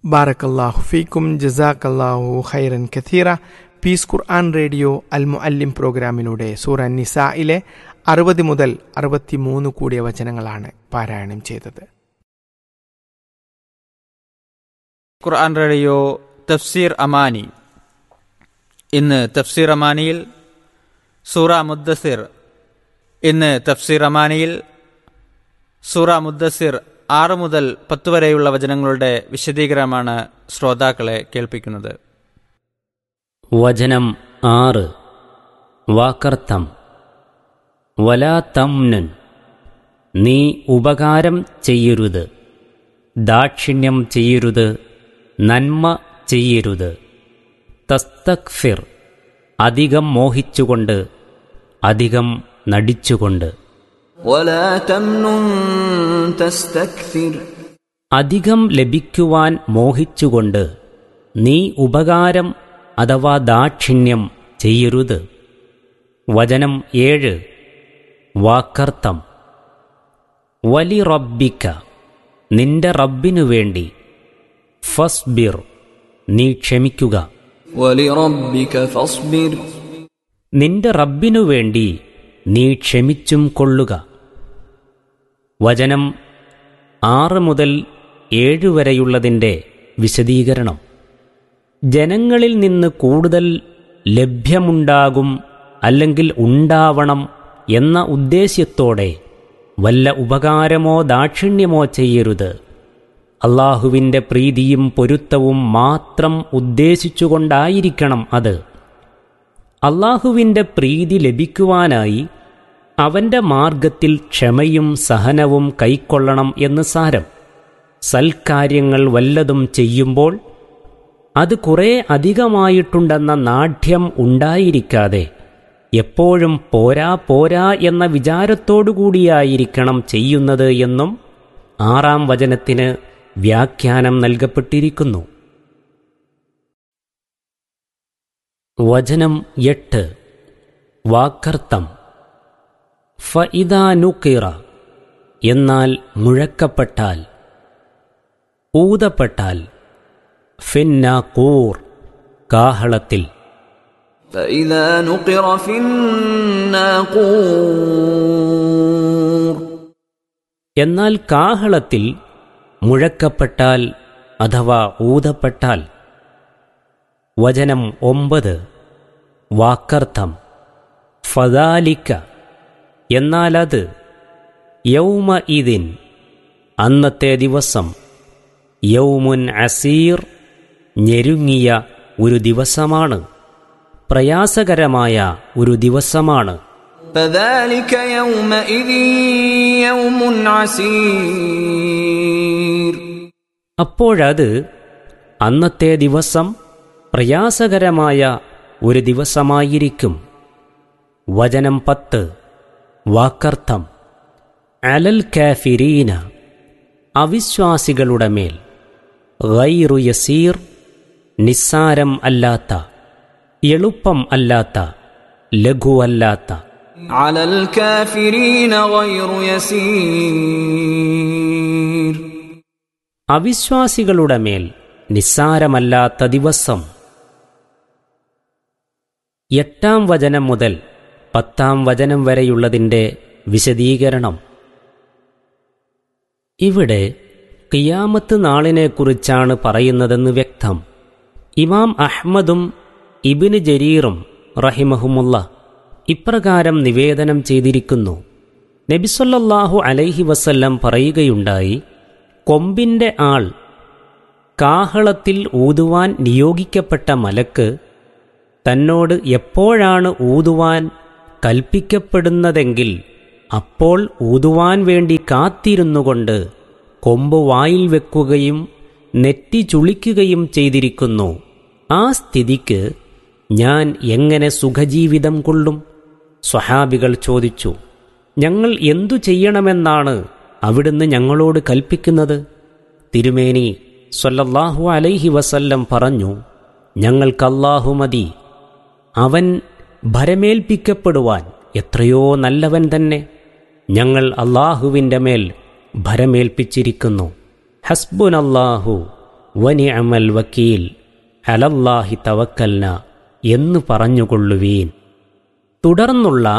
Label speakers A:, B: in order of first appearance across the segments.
A: ബാറക്കല്ലാഹു ഫീക്കും ജസാക്കല്ലാഹു ഖൈറൻ കഥീറ പീസ് ഖുർആൻ റേഡിയോ അൽ മുഅല്ലിം പ്രോഗ്രാമിലൂടെ സൂറ നിസായിലെ അറുപത് മുതൽ അറുപത്തിമൂന്ന് കൂടിയ വചനങ്ങളാണ് പാരായണം ചെയ്തത്
B: ഖുർആൻ റേഡിയോ തഫ്സീർ അമാനി ഇന്ന് തഫ്സീർ അമാനിയിൽ സൂറ മുദ്ദസിർ ഇന്ന് തഫ്സീർ അമാനിയിൽ സൂറ മുദ്ദസിർ ആറ് മുതൽ പത്ത് വരെയുള്ള വചനങ്ങളുടെ വിശദീകരണമാണ് ശ്രോതാക്കളെ കേൾപ്പിക്കുന്നത്
C: വചനം ആറ് വാക്കർത്ഥം വലാ തംനൻ നീ ഉപകാരം ചെയ്യരുത് ദാക്ഷിണ്യം ചെയ്യരുത് നന്മ ചെയ്യരുത് തസ്തക്ഫിർ അധികം മോഹിച്ചുകൊണ്ട് അധികം നടിച്ചുകൊണ്ട്
D: ولا تمنن تستكثر
C: അധികം ലഭിക്കുവാൻ മോഹിച്ചുകൊണ്ട് നീ ഉപകാരം അഥവാ ദാക്ഷിണ്യം ചെയ്യരുത് വചനം ഏഴ് വാക്കർത്ഥം വലി റബ്ബിക്ക നിന്റെ റബ്ബിനു വേണ്ടി ഫസ്ബിർ നീ ക്ഷമിക്കുക
D: ولربك فاصبر
C: നിന്റെ റബ്ബിനു വേണ്ടി നീ ക്ഷമിച്ചും കൊള്ളുക വചനം ആറ് മുതൽ ഏഴ് വരെയുള്ളതിൻ്റെ വിശദീകരണം ജനങ്ങളിൽ നിന്ന് കൂടുതൽ ലഭ്യമുണ്ടാകും അല്ലെങ്കിൽ ഉണ്ടാവണം എന്ന ഉദ്ദേശ്യത്തോടെ വല്ല ഉപകാരമോ ദാക്ഷിണ്യമോ ചെയ്യരുത് അള്ളാഹുവിൻ്റെ പ്രീതിയും പൊരുത്തവും മാത്രം ഉദ്ദേശിച്ചുകൊണ്ടായിരിക്കണം അത് അള്ളാഹുവിൻ്റെ പ്രീതി ലഭിക്കുവാനായി അവൻ്റെ മാർഗത്തിൽ ക്ഷമയും സഹനവും കൈക്കൊള്ളണം എന്ന് സാരം സൽക്കാര്യങ്ങൾ വല്ലതും ചെയ്യുമ്പോൾ അത് കുറേ അധികമായിട്ടുണ്ടെന്ന നാഢ്യം ഉണ്ടായിരിക്കാതെ എപ്പോഴും പോരാ പോരാ എന്ന വിചാരത്തോടുകൂടിയായിരിക്കണം ചെയ്യുന്നത് എന്നും ആറാം വചനത്തിന് വ്യാഖ്യാനം നൽകപ്പെട്ടിരിക്കുന്നു വചനം എട്ട് വാക്കർത്ഥം ഫഇദാനുക്കിറ എന്നാൽ മുഴക്കപ്പെട്ടാൽ ഊതപ്പെട്ടാൽ ഫിന്നാക്കൂർ കാഹളത്തിൽ
D: فإذا نقر في الناقور
C: എന്നാൽ കാഹളത്തിൽ മുഴക്കപ്പെട്ടാൽ അഥവാ ഊതപ്പെട്ടാൽ വചനം ഒമ്പത് വാക്കർത്ഥം ഫദാലിക്ക എന്നാലത് യൗമ ഇതിൻ അന്നത്തെ ദിവസം യൗമുൻ അസീർ ഞെരുങ്ങിയ ഒരു ദിവസമാണ് പ്രയാസകരമായ ഒരു ദിവസമാണ്
D: فذلك يومئذ يوم عسير
C: അപ്പോഴത് അന്നത്തെ ദിവസം പ്രയാസകരമായ ഒരു ദിവസമായിരിക്കും വചനം പത്ത് വാക്കർത്ഥം അലൽ കാഫിരീന അവിശ്വാസികളുടെ മേൽ ഗൈറു യസീർ നിസ്സാരം അല്ലാത്ത എളുപ്പം അല്ലാത്ത ലഘുവല്ലാത്ത
D: على الكافرين غير يسير
C: അവിശ്വാസികളുടെ മേൽ നിസ്സാരമല്ലാത്ത ദിവസം എട്ടാം വചനം മുതൽ പത്താം വചനം വരെയുള്ളതിൻ്റെ വിശദീകരണം ഇവിടെ കിയാമത്ത് നാളിനെക്കുറിച്ചാണ് പറയുന്നതെന്ന് വ്യക്തം ഇമാം അഹ്മദും ഇബിന് ജരീറും റഹിമഹുമുള്ള ഇപ്രകാരം നിവേദനം ചെയ്തിരിക്കുന്നു നബിസൊല്ലാഹു അലൈഹി വസല്ലം പറയുകയുണ്ടായി കൊമ്പിൻ്റെ ആൾ കാഹളത്തിൽ ഊതുവാൻ നിയോഗിക്കപ്പെട്ട മലക്ക് തന്നോട് എപ്പോഴാണ് ഊതുവാൻ കൽപ്പിക്കപ്പെടുന്നതെങ്കിൽ അപ്പോൾ ഊതുവാൻ വേണ്ടി കാത്തിരുന്നുകൊണ്ട് കൊമ്പ് വായിൽ വെക്കുകയും നെറ്റി ചുളിക്കുകയും ചെയ്തിരിക്കുന്നു ആ സ്ഥിതിക്ക് ഞാൻ എങ്ങനെ സുഖജീവിതം കൊള്ളും സ്വഹാബികൾ ചോദിച്ചു ഞങ്ങൾ എന്തു ചെയ്യണമെന്നാണ് അവിടുന്ന് ഞങ്ങളോട് കൽപ്പിക്കുന്നത് തിരുമേനി സ്വല്ലല്ലാഹു അലൈഹി വസല്ലം പറഞ്ഞു ഞങ്ങൾക്കല്ലാഹു മതി അവൻ ഭരമേൽപ്പിക്കപ്പെടുവാൻ എത്രയോ നല്ലവൻ തന്നെ ഞങ്ങൾ അള്ളാഹുവിൻ്റെ മേൽ ഭരമേൽപ്പിച്ചിരിക്കുന്നു ഹസ്ബുനല്ലാഹു വനിഅമൽ വക്കീൽ അലല്ലാഹി തവക്കൽന എന്ന് പറഞ്ഞുകൊള്ളുവീൻ തുടർന്നുള്ള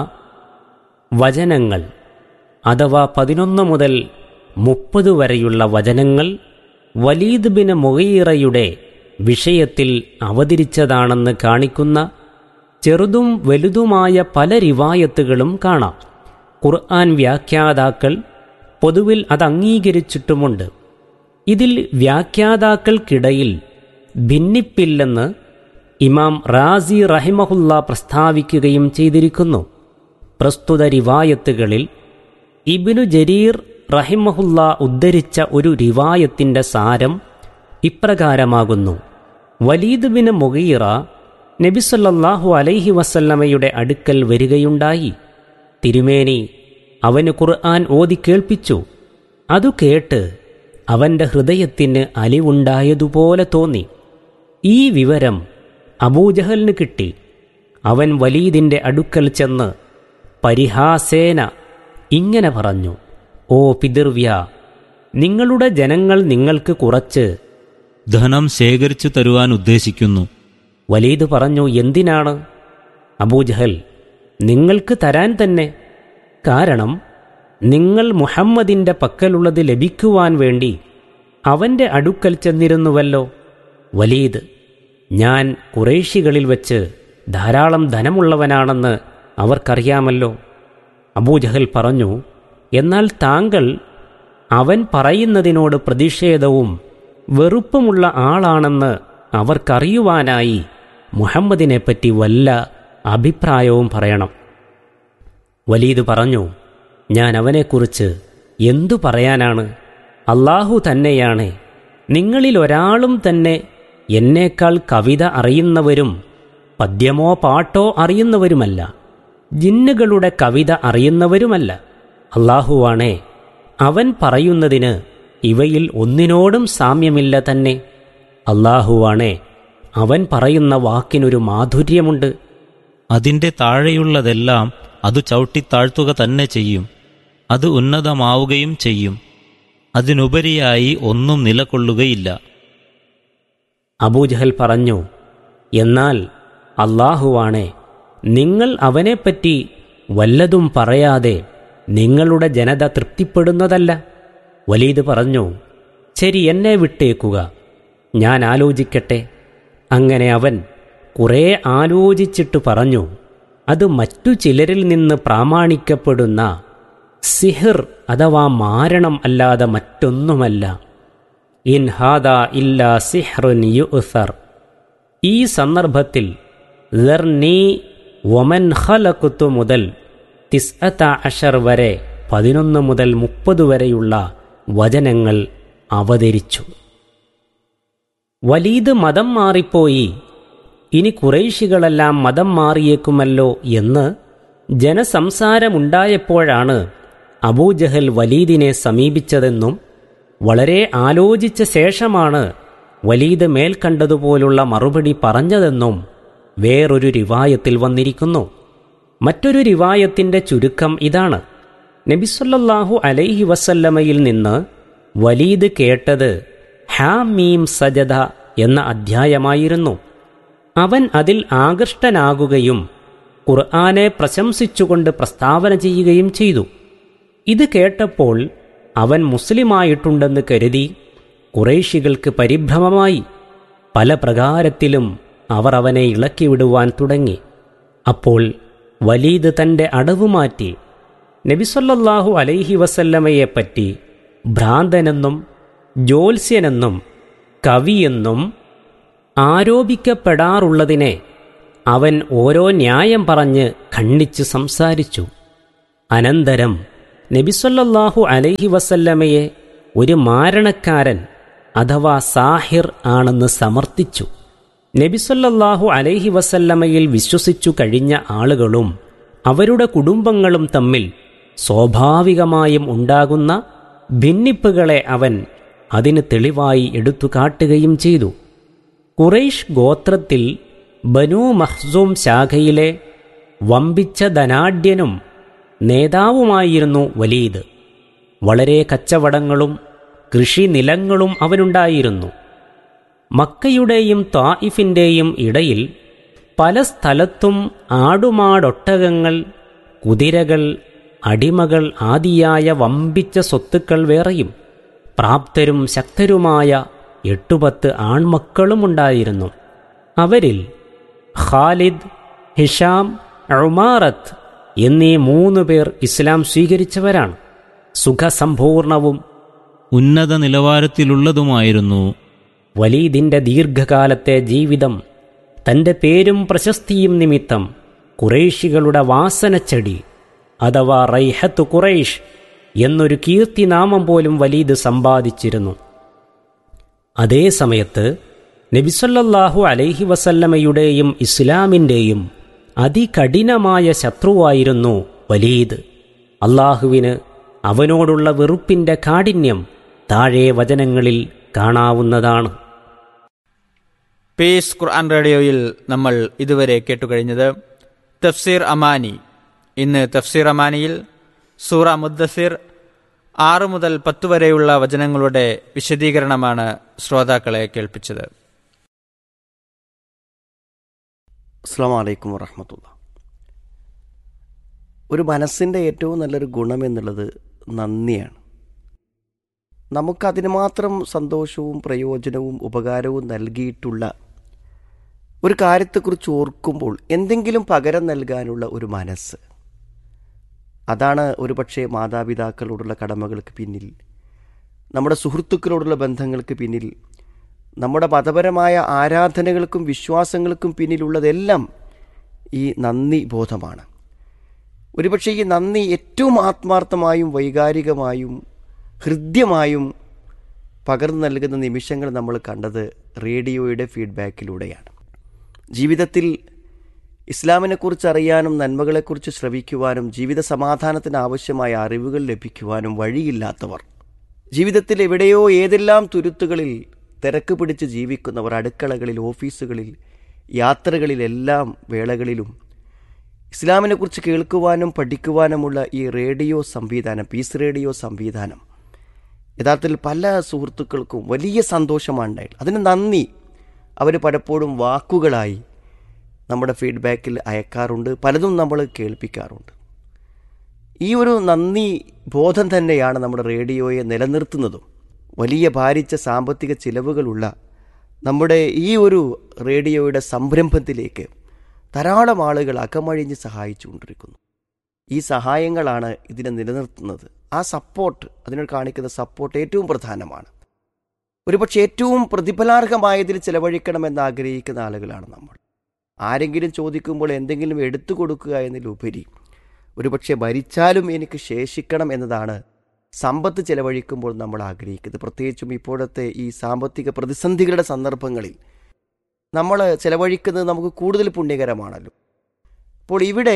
C: വചനങ്ങൾ അഥവാ പതിനൊന്ന് മുതൽ മുപ്പത് വരെയുള്ള വചനങ്ങൾ വലീദ് ബിൻ മൊഹീറയുടെ വിഷയത്തിൽ അവതരിച്ചതാണെന്ന് കാണിക്കുന്ന ചെറുതും വലുതുമായ പല റിവായത്തുകളും കാണാം ഖുർആൻ വ്യാഖ്യാതാക്കൾ പൊതുവിൽ അത് അംഗീകരിച്ചിട്ടുമുണ്ട് ഇതിൽ വ്യാഖ്യാതാക്കൾക്കിടയിൽ ഭിന്നിപ്പില്ലെന്ന് ഇമാം റാസി റഹിമഹുല്ല പ്രസ്താവിക്കുകയും ചെയ്തിരിക്കുന്നു പ്രസ്തുത റിവായത്തുകളിൽ ഇബിനു ജരീർ റഹിമഹുല്ല ഉദ്ധരിച്ച ഒരു റിവായത്തിൻ്റെ സാരം ഇപ്രകാരമാകുന്നു വലീദ് ബിൻ മുഗീറ നബിസല്ലാഹു അലൈഹി വസല്ലമയുടെ അടുക്കൽ വരികയുണ്ടായി തിരുമേനി അവന് ഖുർആൻ ഓതി കേൾപ്പിച്ചു അതു കേട്ട് അവൻ്റെ ഹൃദയത്തിന് അലിവുണ്ടായതുപോലെ തോന്നി ഈ വിവരം അബൂജഹലിന് കിട്ടി അവൻ വലീദിൻ്റെ അടുക്കൽ ചെന്ന് പരിഹാസേന ഇങ്ങനെ പറഞ്ഞു ഓ പിതൃവ്യ നിങ്ങളുടെ ജനങ്ങൾ നിങ്ങൾക്ക് കുറച്ച്
E: ധനം ശേഖരിച്ചു തരുവാൻ ഉദ്ദേശിക്കുന്നു
C: വലീദ് പറഞ്ഞു എന്തിനാണ് അബൂജഹൽ നിങ്ങൾക്ക് തരാൻ തന്നെ കാരണം നിങ്ങൾ മുഹമ്മദിൻ്റെ പക്കലുള്ളത് ലഭിക്കുവാൻ വേണ്ടി അവൻ്റെ അടുക്കൽ ചെന്നിരുന്നുവല്ലോ വലീദ് ഞാൻ കുറേശികളിൽ വെച്ച് ധാരാളം ധനമുള്ളവനാണെന്ന് അവർക്കറിയാമല്ലോ അബൂജഹൽ പറഞ്ഞു എന്നാൽ താങ്കൾ അവൻ പറയുന്നതിനോട് പ്രതിഷേധവും വെറുപ്പുമുള്ള ആളാണെന്ന് അവർക്കറിയുവാനായി മുഹമ്മദിനെപ്പറ്റി വല്ല അഭിപ്രായവും പറയണം വലീദ് പറഞ്ഞു ഞാൻ അവനെക്കുറിച്ച് എന്തു പറയാനാണ് അള്ളാഹു തന്നെയാണ് നിങ്ങളിൽ ഒരാളും തന്നെ എന്നേക്കാൾ കവിത അറിയുന്നവരും പദ്യമോ പാട്ടോ അറിയുന്നവരുമല്ല ജിന്നുകളുടെ കവിത അറിയുന്നവരുമല്ല അള്ളാഹുവാണേ അവൻ പറയുന്നതിന് ഇവയിൽ ഒന്നിനോടും സാമ്യമില്ല തന്നെ അള്ളാഹുവാണേ അവൻ പറയുന്ന വാക്കിനൊരു മാധുര്യമുണ്ട്
E: അതിന്റെ താഴെയുള്ളതെല്ലാം അത് ചവിട്ടിത്താഴ്ത്തുക തന്നെ ചെയ്യും അത് ഉന്നതമാവുകയും ചെയ്യും അതിനുപരിയായി ഒന്നും നിലകൊള്ളുകയില്ല
C: അബൂജഹൽ പറഞ്ഞു എന്നാൽ അള്ളാഹുവാണേ നിങ്ങൾ അവനെപ്പറ്റി വല്ലതും പറയാതെ നിങ്ങളുടെ ജനത തൃപ്തിപ്പെടുന്നതല്ല വലീദ് പറഞ്ഞു ശരി എന്നെ വിട്ടേക്കുക ഞാൻ ആലോചിക്കട്ടെ അങ്ങനെ അവൻ കുറേ ആലോചിച്ചിട്ട് പറഞ്ഞു അത് മറ്റു ചിലരിൽ നിന്ന് പ്രാമാണിക്കപ്പെടുന്ന സിഹിർ അഥവാ മാരണം അല്ലാതെ മറ്റൊന്നുമല്ല ഇൻ ഹാദ ഇല്ല സിഹ്റുൻ യുഅ്സർ ഈ സന്ദർഭത്തിൽ ദർനി വമൻ ഖലഖ്തു മുതൽ തിസ്അത അഷർ വരെ പതിനൊന്ന് മുതൽ മുപ്പത് വരെയുള്ള വചനങ്ങൾ അവതരിച്ചു വലീദ് മതം മാറിപ്പോയി ഇനി കുറേശികളെല്ലാം മതം മാറിയേക്കുമല്ലോ എന്ന് ജനസംസാരമുണ്ടായപ്പോഴാണ് അബൂജഹൽ വലീദിനെ സമീപിച്ചതെന്നും വളരെ ആലോചിച്ച ശേഷമാണ് വലീദ് മേൽ കണ്ടതുപോലുള്ള മറുപടി പറഞ്ഞതെന്നും വേറൊരു റിവായത്തിൽ വന്നിരിക്കുന്നു മറ്റൊരു റിവായത്തിന്റെ ചുരുക്കം ഇതാണ് നബിസുല്ലാഹു അലൈഹി വസല്ലമയിൽ നിന്ന് വലീദ് കേട്ടത് ഹാമീം സജദ എന്ന അധ്യായമായിരുന്നു അവൻ അതിൽ ആകൃഷ്ടനാകുകയും ഖുർആനെ പ്രശംസിച്ചുകൊണ്ട് പ്രസ്താവന ചെയ്യുകയും ചെയ്തു ഇത് കേട്ടപ്പോൾ അവൻ മുസ്ലിമായിട്ടുണ്ടെന്ന് കരുതി കുറേശികൾക്ക് പരിഭ്രമമായി പല പ്രകാരത്തിലും അവർ അവനെ ഇളക്കിവിടുവാൻ തുടങ്ങി അപ്പോൾ വലീദ് തൻ്റെ അടവ് മാറ്റി നബിസൊല്ലാഹു അലൈഹി വസല്ലമയെപ്പറ്റി ഭ്രാന്തനെന്നും ജ്യോത്സ്യനെന്നും കവിയെന്നും ആരോപിക്കപ്പെടാറുള്ളതിനെ അവൻ ഓരോ ന്യായം പറഞ്ഞ് ഖണ്ഡിച്ച് സംസാരിച്ചു അനന്തരം നബിസൊല്ലാഹു അലൈഹി വസല്ലമയെ ഒരു മാരണക്കാരൻ അഥവാ സാഹിർ ആണെന്ന് സമർത്ഥിച്ചു നബിസൊല്ലാഹു അലൈഹി വസല്ലമയിൽ വിശ്വസിച്ചു കഴിഞ്ഞ ആളുകളും അവരുടെ കുടുംബങ്ങളും തമ്മിൽ സ്വാഭാവികമായും ഉണ്ടാകുന്ന ഭിന്നിപ്പുകളെ അവൻ അതിന് തെളിവായി എടുത്തു കാട്ടുകയും ചെയ്തു കുറൈഷ് ഗോത്രത്തിൽ ബനു മഹ്സൂം ശാഖയിലെ വമ്പിച്ച ധനാഢ്യനും നേതാവുമായിരുന്നു വലീദ് വളരെ കച്ചവടങ്ങളും കൃഷിനിലങ്ങളും അവനുണ്ടായിരുന്നു മക്കയുടെയും ത്വായിഫിൻ്റെയും ഇടയിൽ പല സ്ഥലത്തും ആടുമാടൊട്ടകങ്ങൾ കുതിരകൾ അടിമകൾ ആദിയായ വമ്പിച്ച സ്വത്തുക്കൾ വേറെയും പ്രാപ്തരും ശക്തരുമായ എട്ടുപത്ത് ആൺമക്കളുമുണ്ടായിരുന്നു അവരിൽ ഖാലിദ് ഹിഷാം ഉമാറത്ത് എന്നീ മൂന്ന് പേർ ഇസ്ലാം സ്വീകരിച്ചവരാണ് സുഖസമ്പൂർണവും
E: ഉന്നത നിലവാരത്തിലുള്ളതുമായിരുന്നു
C: വലീദിന്റെ ദീർഘകാലത്തെ ജീവിതം തന്റെ പേരും പ്രശസ്തിയും നിമിത്തം കുറേശികളുടെ വാസനച്ചെടി അഥവാ റൈഹത്ത് കുറൈഷ് എന്നൊരു കീർത്തിനാമം പോലും വലീദ് സമ്പാദിച്ചിരുന്നു അതേ സമയത്ത് നബിസല്ലാഹു അലൈഹി വസല്ലമയുടെയും ഇസ്ലാമിൻ്റെയും അതികഠിനമായ ശത്രുവായിരുന്നു വലീദ് അള്ളാഹുവിന് അവനോടുള്ള വെറുപ്പിന്റെ കാഠിന്യം താഴെ വചനങ്ങളിൽ കാണാവുന്നതാണ്
B: പീസ് ഖുർആൻ റേഡിയോയിൽ നമ്മൾ ഇതുവരെ കേട്ടുകഴിഞ്ഞത് തഫ്സീർ അമാനി ഇന്ന് തഫ്സീർ അമാനിയിൽ സൂറ മുദ്ദസിർ ആറ് മുതൽ പത്ത് വരെയുള്ള വചനങ്ങളുടെ വിശദീകരണമാണ് ശ്രോതാക്കളെ കേൾപ്പിച്ചത്
F: അസ്സാം വലൈക്കും വറഹമത്തുള്ള ഒരു മനസ്സിൻ്റെ ഏറ്റവും നല്ലൊരു ഗുണം എന്നുള്ളത് നന്ദിയാണ് നമുക്കതിന് മാത്രം സന്തോഷവും പ്രയോജനവും ഉപകാരവും നൽകിയിട്ടുള്ള ഒരു കാര്യത്തെക്കുറിച്ച് ഓർക്കുമ്പോൾ എന്തെങ്കിലും പകരം നൽകാനുള്ള ഒരു മനസ്സ് അതാണ് ഒരുപക്ഷെ മാതാപിതാക്കളോടുള്ള കടമകൾക്ക് പിന്നിൽ നമ്മുടെ സുഹൃത്തുക്കളോടുള്ള ബന്ധങ്ങൾക്ക് പിന്നിൽ നമ്മുടെ മതപരമായ ആരാധനകൾക്കും വിശ്വാസങ്ങൾക്കും പിന്നിലുള്ളതെല്ലാം ഈ നന്ദി ബോധമാണ് ഒരുപക്ഷെ ഈ നന്ദി ഏറ്റവും ആത്മാർത്ഥമായും വൈകാരികമായും ഹൃദ്യമായും പകർന്നു നൽകുന്ന നിമിഷങ്ങൾ നമ്മൾ കണ്ടത് റേഡിയോയുടെ ഫീഡ്ബാക്കിലൂടെയാണ് ജീവിതത്തിൽ ഇസ്ലാമിനെക്കുറിച്ച് അറിയാനും നന്മകളെക്കുറിച്ച് ശ്രവിക്കുവാനും ജീവിത സമാധാനത്തിന് ആവശ്യമായ അറിവുകൾ ലഭിക്കുവാനും വഴിയില്ലാത്തവർ ജീവിതത്തിൽ എവിടെയോ ഏതെല്ലാം തുരുത്തുകളിൽ തിരക്ക് പിടിച്ച് ജീവിക്കുന്നവർ അടുക്കളകളിൽ ഓഫീസുകളിൽ യാത്രകളിലെല്ലാം വേളകളിലും ഇസ്ലാമിനെക്കുറിച്ച് കേൾക്കുവാനും പഠിക്കുവാനുമുള്ള ഈ റേഡിയോ സംവിധാനം പീസ് റേഡിയോ സംവിധാനം യഥാർത്ഥത്തിൽ പല സുഹൃത്തുക്കൾക്കും വലിയ സന്തോഷമാണ് ഉണ്ടായത് അതിന് നന്ദി അവർ പലപ്പോഴും വാക്കുകളായി നമ്മുടെ ഫീഡ്ബാക്കിൽ അയക്കാറുണ്ട് പലതും നമ്മൾ കേൾപ്പിക്കാറുണ്ട് ഈ ഒരു നന്ദി ബോധം തന്നെയാണ് നമ്മുടെ റേഡിയോയെ നിലനിർത്തുന്നതും വലിയ ഭാരിച്ച സാമ്പത്തിക ചിലവുകളുള്ള നമ്മുടെ ഈ ഒരു റേഡിയോയുടെ സംരംഭത്തിലേക്ക് ധാരാളം ആളുകൾ അകമഴിഞ്ഞ് സഹായിച്ചുകൊണ്ടിരിക്കുന്നു ഈ സഹായങ്ങളാണ് ഇതിനെ നിലനിർത്തുന്നത് ആ സപ്പോർട്ട് അതിനോട് കാണിക്കുന്ന സപ്പോർട്ട് ഏറ്റവും പ്രധാനമാണ് ഒരുപക്ഷെ ഏറ്റവും പ്രതിഫലാർഹമായതിൽ ചെലവഴിക്കണമെന്ന് ആഗ്രഹിക്കുന്ന ആളുകളാണ് നമ്മൾ ആരെങ്കിലും ചോദിക്കുമ്പോൾ എന്തെങ്കിലും എടുത്തു കൊടുക്കുക എന്നതിലുപരി ഒരുപക്ഷെ ഭരിച്ചാലും എനിക്ക് ശേഷിക്കണം എന്നതാണ് സമ്പത്ത് ചെലവഴിക്കുമ്പോൾ നമ്മൾ ആഗ്രഹിക്കുന്നത് പ്രത്യേകിച്ചും ഇപ്പോഴത്തെ ഈ സാമ്പത്തിക പ്രതിസന്ധികളുടെ സന്ദർഭങ്ങളിൽ നമ്മൾ ചെലവഴിക്കുന്നത് നമുക്ക് കൂടുതൽ പുണ്യകരമാണല്ലോ അപ്പോൾ ഇവിടെ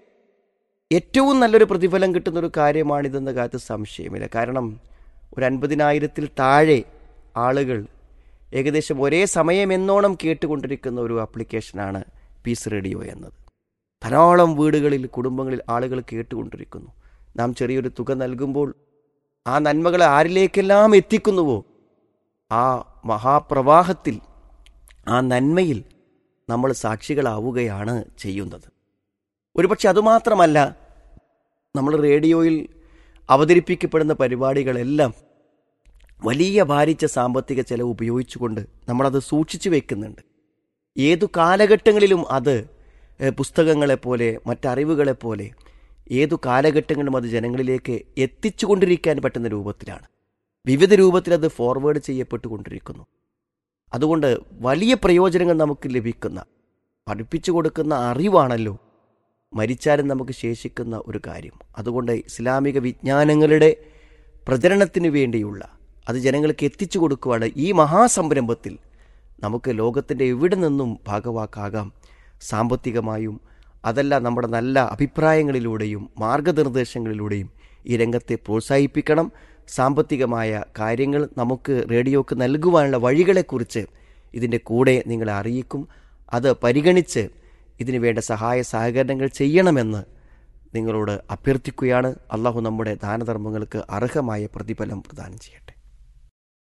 F: ഏറ്റവും നല്ലൊരു പ്രതിഫലം കിട്ടുന്ന ഒരു കാര്യമാണിതെന്ന കാര്യത്തിൽ സംശയമില്ല കാരണം ഒരു അൻപതിനായിരത്തിൽ താഴെ ആളുകൾ ഏകദേശം ഒരേ സമയം എന്നോണം കേട്ടുകൊണ്ടിരിക്കുന്ന ഒരു ആപ്ലിക്കേഷനാണ് പീസ് റേഡിയോ എന്നത് ധാരാളം വീടുകളിൽ കുടുംബങ്ങളിൽ ആളുകൾ കേട്ടുകൊണ്ടിരിക്കുന്നു നാം ചെറിയൊരു തുക നൽകുമ്പോൾ ആ നന്മകളെ ആരിലേക്കെല്ലാം എത്തിക്കുന്നുവോ ആ മഹാപ്രവാഹത്തിൽ ആ നന്മയിൽ നമ്മൾ സാക്ഷികളാവുകയാണ് ചെയ്യുന്നത് ഒരുപക്ഷെ അതുമാത്രമല്ല നമ്മൾ റേഡിയോയിൽ അവതരിപ്പിക്കപ്പെടുന്ന പരിപാടികളെല്ലാം വലിയ ഭാരിച്ച സാമ്പത്തിക ചെലവ് ഉപയോഗിച്ചുകൊണ്ട് നമ്മളത് സൂക്ഷിച്ചു വെക്കുന്നുണ്ട് ഏതു കാലഘട്ടങ്ങളിലും അത് എഹ്, പുസ്തകങ്ങളെപ്പോലെ മറ്ററിവുകളെപ്പോലെ ഏതു കാലഘട്ടങ്ങളിലും അത് ജനങ്ങളിലേക്ക് എത്തിച്ചുകൊണ്ടിരിക്കാൻ പറ്റുന്ന രൂപത്തിലാണ് വിവിധ രൂപത്തിൽ അത് ഫോർവേഡ് ചെയ്യപ്പെട്ടുകൊണ്ടിരിക്കുന്നു അതുകൊണ്ട് വലിയ പ്രയോജനങ്ങൾ നമുക്ക് ലഭിക്കുന്ന പഠിപ്പിച്ചു കൊടുക്കുന്ന അറിവാണല്ലോ മരിച്ചാലും നമുക്ക് ശേഷിക്കുന്ന ഒരു കാര്യം അതുകൊണ്ട് ഇസ്ലാമിക വിജ്ഞാനങ്ങളുടെ പ്രചരണത്തിന് വേണ്ടിയുള്ള അത് ജനങ്ങൾക്ക് എത്തിച്ചു കൊടുക്കുവാണ് ഈ മഹാസംരംഭത്തിൽ നമുക്ക് ലോകത്തിൻ്റെ എവിടെ നിന്നും ഭാഗവാക്കാകാം സാമ്പത്തികമായും അതല്ല നമ്മുടെ നല്ല അഭിപ്രായങ്ങളിലൂടെയും മാർഗനിർദ്ദേശങ്ങളിലൂടെയും ഈ രംഗത്തെ പ്രോത്സാഹിപ്പിക്കണം സാമ്പത്തികമായ കാര്യങ്ങൾ നമുക്ക് റേഡിയോക്ക് നൽകുവാനുള്ള വഴികളെക്കുറിച്ച് ഇതിൻ്റെ കൂടെ നിങ്ങളെ അറിയിക്കും അത് പരിഗണിച്ച് ഇതിനു വേണ്ട സഹായ സഹകരണങ്ങൾ ചെയ്യണമെന്ന് നിങ്ങളോട് അഭ്യർത്ഥിക്കുകയാണ് അള്ളാഹു നമ്മുടെ ദാനധർമ്മങ്ങൾക്ക് അർഹമായ പ്രതിഫലം പ്രദാനം ചെയ്യട്ടെ